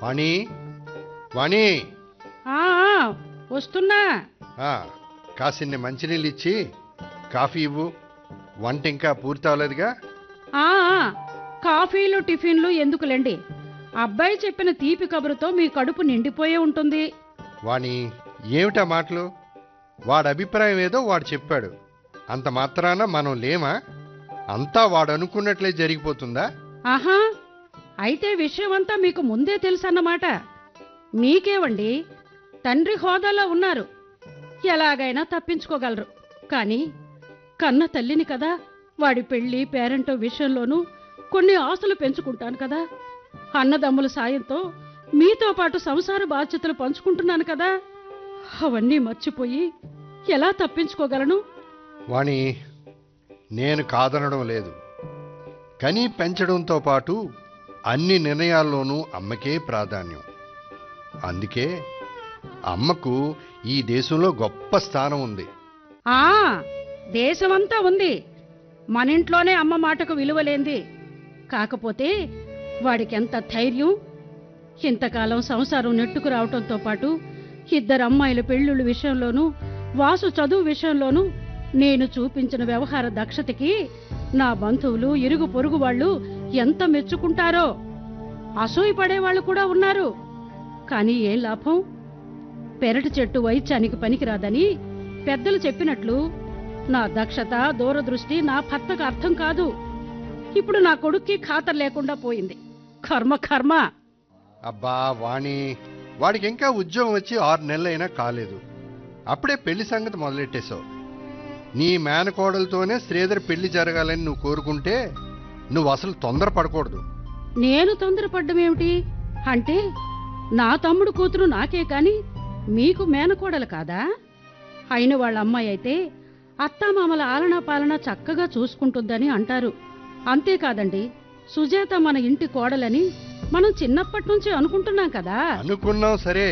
వాణి వాణి ఆ, ఆ, వస్తున్నా ఆ, కాసిన్ని మంచినీళ్ళు ఇచ్చి కాఫీ ఇవ్వు వంట ఇంకా పూర్తి అవ్వలేదుగా ఆ, ఆ, కాఫీలు టిఫిన్లు ఎందుకులేండి అబ్బాయి చెప్పిన తీపి కబురుతో మీ కడుపు నిండిపోయే ఉంటుంది వాణి ఏమిటా మాటలు వాడి అభిప్రాయం ఏదో వాడు చెప్పాడు అంత మాత్రాన మనం లేమా అంతా వాడు అనుకున్నట్లే జరిగిపోతుందా ఆహా అయితే విషయమంతా మీకు ముందే తెలుసన్నమాట మీకేవండి తండ్రి హోదాలో ఉన్నారు ఎలాగైనా తప్పించుకోగలరు కానీ కన్న తల్లిని కదా వాడి పెళ్లి పేరెంటో విషయంలోనూ కొన్ని ఆశలు పెంచుకుంటాను కదా అన్నదమ్ముల సాయంతో మీతో పాటు సంసార బాధ్యతలు పంచుకుంటున్నాను కదా అవన్నీ మర్చిపోయి ఎలా తప్పించుకోగలను వాణి నేను కాదనడం లేదు కని పెంచడంతో పాటు అన్ని నిర్ణయాల్లోనూ అమ్మకే ప్రాధాన్యం అందుకే అమ్మకు ఈ దేశంలో గొప్ప స్థానం ఉంది ఆ దేశమంతా ఉంది మన ఇంట్లోనే అమ్మ మాటకు విలువలేంది కాకపోతే వాడికి ఎంత ధైర్యం ఇంతకాలం సంసారం నెట్టుకు రావటంతో పాటు ఇద్దరు అమ్మాయిల పెళ్ళిళ్ళ విషయంలోనూ వాసు చదువు విషయంలోనూ నేను చూపించిన వ్యవహార దక్షతకి నా బంధువులు ఇరుగు పొరుగు వాళ్ళు ఎంత మెచ్చుకుంటారో అసూయపడే వాళ్ళు కూడా ఉన్నారు కానీ ఏం లాభం పెరటి చెట్టు వైద్యానికి పనికిరాదని పెద్దలు చెప్పినట్లు నా దక్షత దూరదృష్టి నా భర్తకు అర్థం కాదు ఇప్పుడు నా కొడుక్కి ఖాతరు లేకుండా పోయింది కర్మ కర్మ అబ్బా వాణి వాడికి ఇంకా ఉద్యోగం వచ్చి ఆరు నెలలైనా కాలేదు అప్పుడే పెళ్లి సంగతి మొదలెట్టేశావు నీ మేనకోడలతోనే శ్రీధర్ పెళ్లి జరగాలని నువ్వు కోరుకుంటే నువ్వు అసలు తొందరపడకూడదు నేను తొందరపడ్డమేమిటి అంటే నా తమ్ముడు కూతురు నాకే కాని మీకు మేనకోడలు కాదా అయిన వాళ్ళ అమ్మాయి అయితే అత్తామామల ఆలనా పాలన చక్కగా చూసుకుంటుందని అంటారు అంతేకాదండి సుజాత మన ఇంటి కోడలని మనం చిన్నప్పటి నుంచి అనుకుంటున్నాం కదా అనుకున్నావు సరే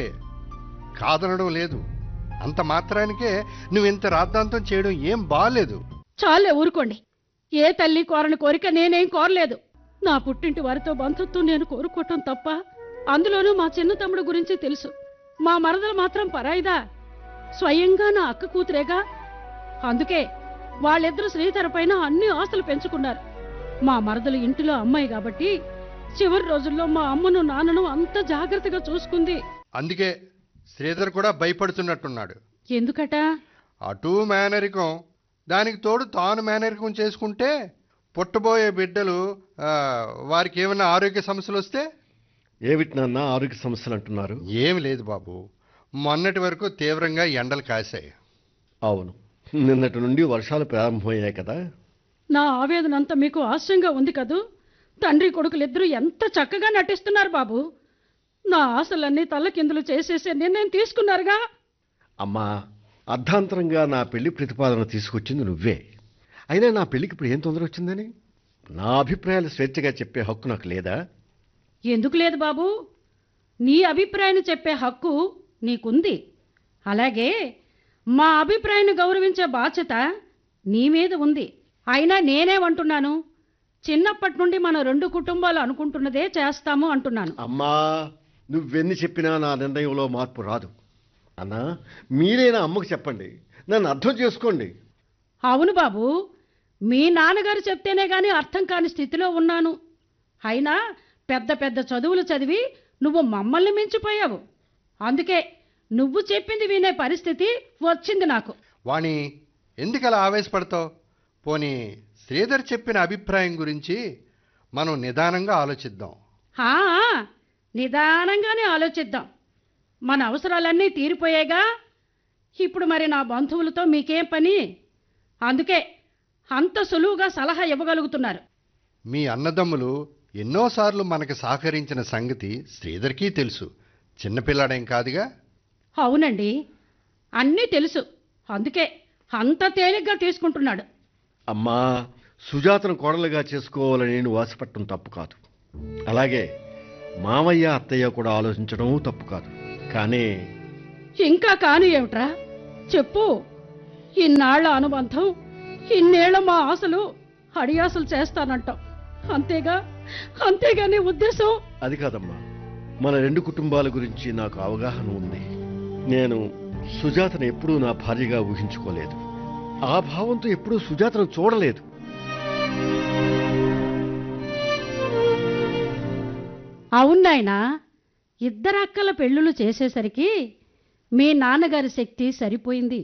కాదనడం లేదు అంత మాత్రానికే నువ్వు ఇంత రాద్ధాంతం చేయడం ఏం బాలేదు చాలే ఊరుకోండి ఏ తల్లి కోరని కోరిక నేనేం కోరలేదు నా పుట్టింటి వారితో బంధుత్వం నేను కోరుకోవటం తప్ప అందులోనూ మా చిన్న తమ్ముడు గురించి తెలుసు మా మరదలు మాత్రం పరాయిదా స్వయంగా నా అక్క కూతురేగా అందుకే వాళ్ళిద్దరూ శ్రీధర పైన అన్ని ఆస్తులు పెంచుకున్నారు మా మరదలు ఇంటిలో అమ్మాయి కాబట్టి చివరి రోజుల్లో మా అమ్మను నాన్నను అంత జాగ్రత్తగా చూసుకుంది అందుకే శ్రీధర్ కూడా భయపడుతున్నట్టున్నాడు ఎందుకట అటు మేనరికం దానికి తోడు తాను మేనరికం చేసుకుంటే పుట్టబోయే బిడ్డలు ఆ, వారికి ఏమైనా ఆరోగ్య సమస్యలు వస్తే ఏమిటి నాన్న ఆరోగ్య సమస్యలు అంటున్నారు ఏమి లేదు బాబు మొన్నటి వరకు తీవ్రంగా ఎండలు కాశాయి అవును నిన్నటి నుండి వర్షాలు ప్రారంభమయ్యాయి కదా నా ఆవేదన అంతా మీకు ఆశయంగా ఉంది కదూ తండ్రి కొడుకులిద్దరూ ఎంత చక్కగా నటిస్తున్నారు బాబు నా ఆశలన్నీ తల్లకిందులు చేసేసే నిర్ణయం తీసుకున్నారుగా అమ్మా అర్ధాంతరంగా నా పెళ్లి ప్రతిపాదన తీసుకొచ్చింది నువ్వే అయినా నా పెళ్లికి ఇప్పుడు ఏం తొందర వచ్చిందని నా అభిప్రాయాలు స్వేచ్ఛగా చెప్పే హక్కు నాకు లేదా ఎందుకు లేదు బాబు నీ అభిప్రాయాన్ని చెప్పే హక్కు నీకుంది అలాగే మా అభిప్రాయాన్ని గౌరవించే బాధ్యత నీ మీద ఉంది అయినా నేనేమంటున్నాను చిన్నప్పటి నుండి మన రెండు కుటుంబాలు అనుకుంటున్నదే చేస్తాము అంటున్నాను అమ్మా నువ్వెన్ని చెప్పినా నా నిర్ణయంలో మార్పు రాదు అన్నా మీరే నా అమ్మకు చెప్పండి నన్ను అర్థం చేసుకోండి అవును బాబు మీ నాన్నగారు చెప్తేనే గాని అర్థం కాని స్థితిలో ఉన్నాను అయినా పెద్ద పెద్ద చదువులు చదివి నువ్వు మమ్మల్ని మించిపోయావు అందుకే నువ్వు చెప్పింది వినే పరిస్థితి వచ్చింది నాకు వాణి ఎందుకలా ఆవేశపడతావు పోనీ శ్రీధర్ చెప్పిన అభిప్రాయం గురించి మనం నిదానంగా ఆలోచిద్దాం హా నిదానంగానే ఆలోచిద్దాం మన అవసరాలన్నీ తీరిపోయాగా ఇప్పుడు మరి నా బంధువులతో మీకేం పని అందుకే అంత సులువుగా సలహా ఇవ్వగలుగుతున్నారు మీ అన్నదమ్ములు ఎన్నోసార్లు మనకు సహకరించిన సంగతి శ్రీధర్కి తెలుసు చిన్నపిల్లాడేం కాదుగా అవునండి అన్నీ తెలుసు అందుకే అంత తేలిగ్గా తీసుకుంటున్నాడు అమ్మా సుజాతను కోడలుగా చేసుకోవాలని నేను ఆశపడటం తప్పు కాదు అలాగే మామయ్య అత్తయ్య కూడా ఆలోచించడం తప్పు కాదు కానీ ఇంకా కాని ఏమిట్రా చెప్పు ఇన్నాళ్ల అనుబంధం ఇన్నేళ్ల మా ఆశలు అడియాసలు చేస్తానంటాం అంతేగా అంతేగా నీ ఉద్దేశం అది కాదమ్మా మన రెండు కుటుంబాల గురించి నాకు అవగాహన ఉంది నేను సుజాతను ఎప్పుడూ నా భార్యగా ఊహించుకోలేదు ఆ భావంతో ఎప్పుడూ సుజాతను చూడలేదు అవునాయనా ఇద్దరు అక్కల పెళ్ళిళ్ళు చేసేసరికి మీ నాన్నగారి శక్తి సరిపోయింది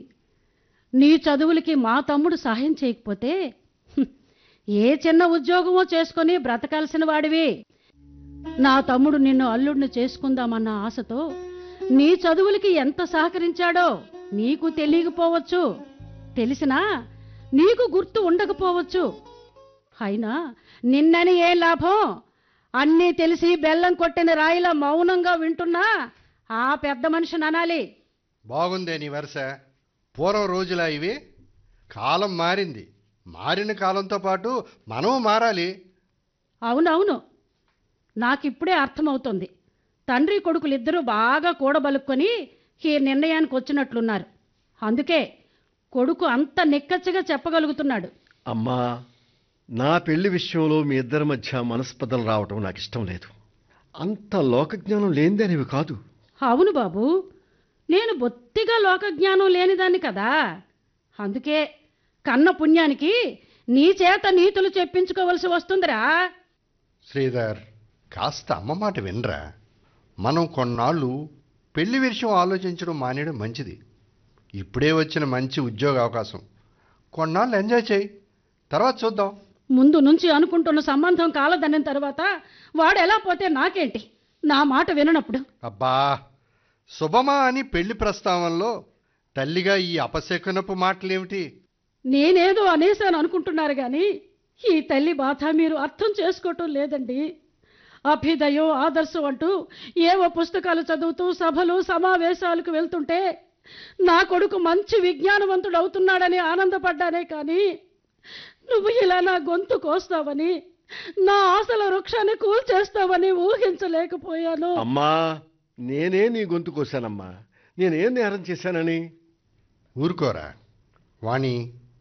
నీ చదువులకి మా తమ్ముడు సహాయం చేయకపోతే హ్మ్, ఏ చిన్న ఉద్యోగమో చేసుకొని బ్రతకాల్సిన వాడివి నా తమ్ముడు నిన్ను అల్లుడిని చేసుకుందామన్న ఆశతో నీ చదువులకి ఎంత సహకరించాడో నీకు తెలియకపోవచ్చు తెలిసినా నీకు గుర్తు ఉండకపోవచ్చు అయినా నిన్నని ఏ లాభం అన్నీ తెలిసి బెల్లం కొట్టిన రాయిలా మౌనంగా వింటున్నా ఆ పెద్ద మనిషిని అనాలి బాగుందే నీ వరుస పూర్వం రోజులా ఇవి కాలం మారింది మారిన కాలంతో పాటు మనము మారాలి అవునవును నాకిప్పుడే అర్థమవుతుంది తండ్రి కొడుకులిద్దరూ బాగా కూడబలుక్కొని ఈ నిర్ణయానికి వచ్చినట్లున్నారు అందుకే కొడుకు అంత నిక్కచ్చిగా చెప్పగలుగుతున్నాడు అమ్మా నా పెళ్లి విషయంలో మీ ఇద్దరి మధ్య మనస్పర్ధలు రావటం నాకు ఇష్టం లేదు అంత లోకజ్ఞానం లేనిదనేవి కాదు అవును బాబు నేను బొత్తిగా లోకజ్ఞానం లేనిదాన్ని కదా అందుకే కన్న పుణ్యానికి నీ చేత నీతులు చెప్పించుకోవలసి వస్తుందిరా శ్రీధర్ కాస్త అమ్మ మాట వినరా మనం కొన్నాళ్ళు పెళ్లి విషయం ఆలోచించడం మానేయడం మంచిది ఇప్పుడే వచ్చిన మంచి ఉద్యోగ అవకాశం కొన్నాళ్ళు ఎంజాయ్ చేయి తర్వాత చూద్దాం ముందు నుంచి అనుకుంటున్న సంబంధం కాలదన్న తర్వాత వాడు ఎలా పోతే నాకేంటి నా మాట విననప్పుడు అబ్బా శుభమా అని పెళ్లి ప్రస్తావనలో తల్లిగా ఈ అపశకునపు మాటలేమిటి నేనేదో అనేసాను అనుకుంటున్నారు కానీ ఈ తల్లి బాధ మీరు అర్థం చేసుకోవటం లేదండి అభ్యుదయం ఆదర్శం అంటూ ఏవో పుస్తకాలు చదువుతూ సభలు సమావేశాలకు వెళ్తుంటే నా కొడుకు మంచి విజ్ఞానవంతుడు అవుతున్నాడని ఆనందపడ్డానే కానీ నువ్వు ఇలా నా గొంతు కోస్తావని నా ఆశల వృక్షాన్ని కూల్చేస్తావని ఊహించలేకపోయాను అమ్మా నేనే నీ గొంతు కోశానమ్మా నేనేం నేరం చేశానని ఊరుకోరా వాణి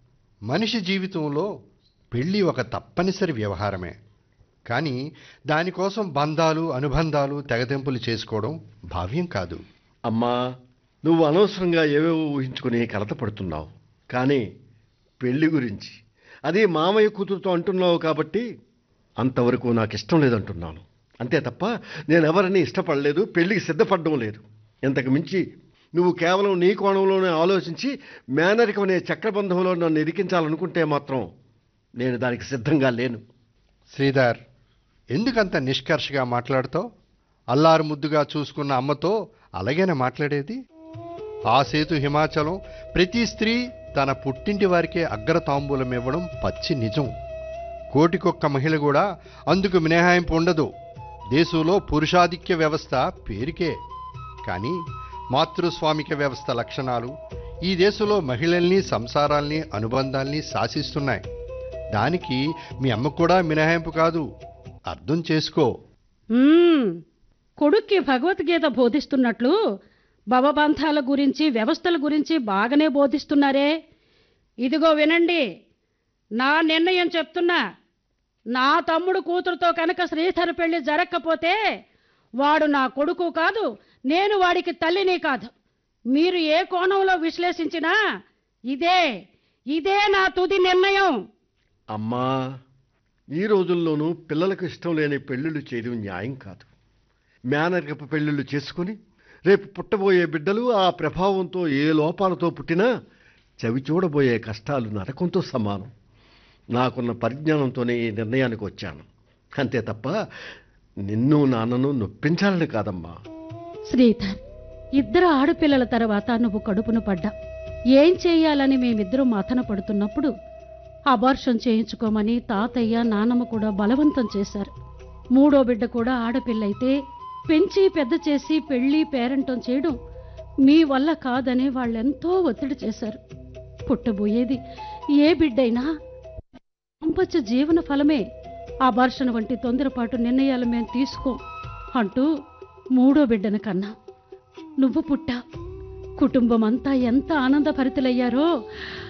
మనిషి జీవితంలో పెళ్ళి ఒక తప్పనిసరి వ్యవహారమే కానీ దానికోసం బంధాలు అనుబంధాలు తెగదెంపులు చేసుకోవడం భావ్యం కాదు అమ్మా నువ్వు అనవసరంగా ఏవేవో ఊహించుకుని కలత పడుతున్నావు కానీ పెళ్లి గురించి అది మామయ్య కూతురుతో అంటున్నావు కాబట్టి అంతవరకు నాకు ఇష్టం లేదంటున్నాను అంతే తప్ప నేను ఎవరిని ఇష్టపడలేదు పెళ్లికి సిద్ధపడడం లేదు ఇంతకు మించి నువ్వు కేవలం నీ కోణంలోనే ఆలోచించి మేనరికం అనే చక్రబంధంలో నన్ను ఇరికించాలనుకుంటే మాత్రం నేను దానికి సిద్ధంగా లేను శ్రీధర్ ఎందుకంత నిష్కర్షగా మాట్లాడుతావు అల్లారు ముద్దుగా చూసుకున్న అమ్మతో అలాగేనా మాట్లాడేది ఆ సేతు హిమాచలం ప్రతి స్త్రీ తన పుట్టింటి వారికే అగ్రతాంబూలం ఇవ్వడం పచ్చి నిజం కోటికొక్క మహిళ కూడా అందుకు మినహాయింపు ఉండదు దేశంలో పురుషాధిక్య వ్యవస్థ పేరుకే కానీ మాతృస్వామిక వ్యవస్థ లక్షణాలు ఈ దేశంలో మహిళల్ని సంసారాల్ని అనుబంధాల్ని శాసిస్తున్నాయి దానికి మీ అమ్మ కూడా మినహాయింపు కాదు అర్థం చేసుకో మ్మ్. కొడుక్కి భగవద్గీత బోధిస్తున్నట్లు భవబంధాల గురించి వ్యవస్థల గురించి బాగానే బోధిస్తున్నారే ఇదిగో వినండి నా నిర్ణయం చెప్తున్నా నా తమ్ముడు కూతురుతో కనుక శ్రీధర్ పెళ్లి జరగకపోతే వాడు నా కొడుకు కాదు నేను వాడికి తల్లిని కాదు మీరు ఏ కోణంలో విశ్లేషించినా ఇదే ఇదే నా తుది నిర్ణయం అమ్మా ఈ రోజుల్లోనూ పిల్లలకు ఇష్టం లేని పెళ్ళిళ్ళు చేయడం న్యాయం కాదు మేనరికపు పెళ్ళిళ్ళు చేసుకుని రేపు పుట్టబోయే బిడ్డలు ఆ ప్రభావంతో ఏ లోపాలతో పుట్టినా చవి చూడబోయే కష్టాలు నరకంతో సమానం నాకున్న పరిజ్ఞానంతోనే ఈ నిర్ణయానికి వచ్చాను అంతే తప్ప నిన్ను నాన్నను నొప్పించాలని కాదమ్మా శ్రీధర్ ఇద్దరు ఆడపిల్లల తర్వాత నువ్వు కడుపును పడ్డా ఏం చేయాలని మేమిద్దరం మథన పడుతున్నప్పుడు అబార్షన్ చేయించుకోమని తాతయ్య నానమ్మ కూడా బలవంతం చేశారు మూడో బిడ్డ కూడా ఆడపిల్లయితే పెంచి పెద్ద చేసి పెళ్లి పేరంటం చేయడం మీ వల్ల కాదని వాళ్ళెంతో ఒత్తిడి చేశారు పుట్టబోయేది ఏ బిడ్డైనా పంపచ్చ జీవన ఫలమే అబార్షన్ వంటి తొందరపాటు నిర్ణయాలు మేం తీసుకోం అంటూ మూడో బిడ్డను కన్నా నువ్వు పుట్టా కుటుంబం అంతా ఎంత ఆనందభరితులయ్యారో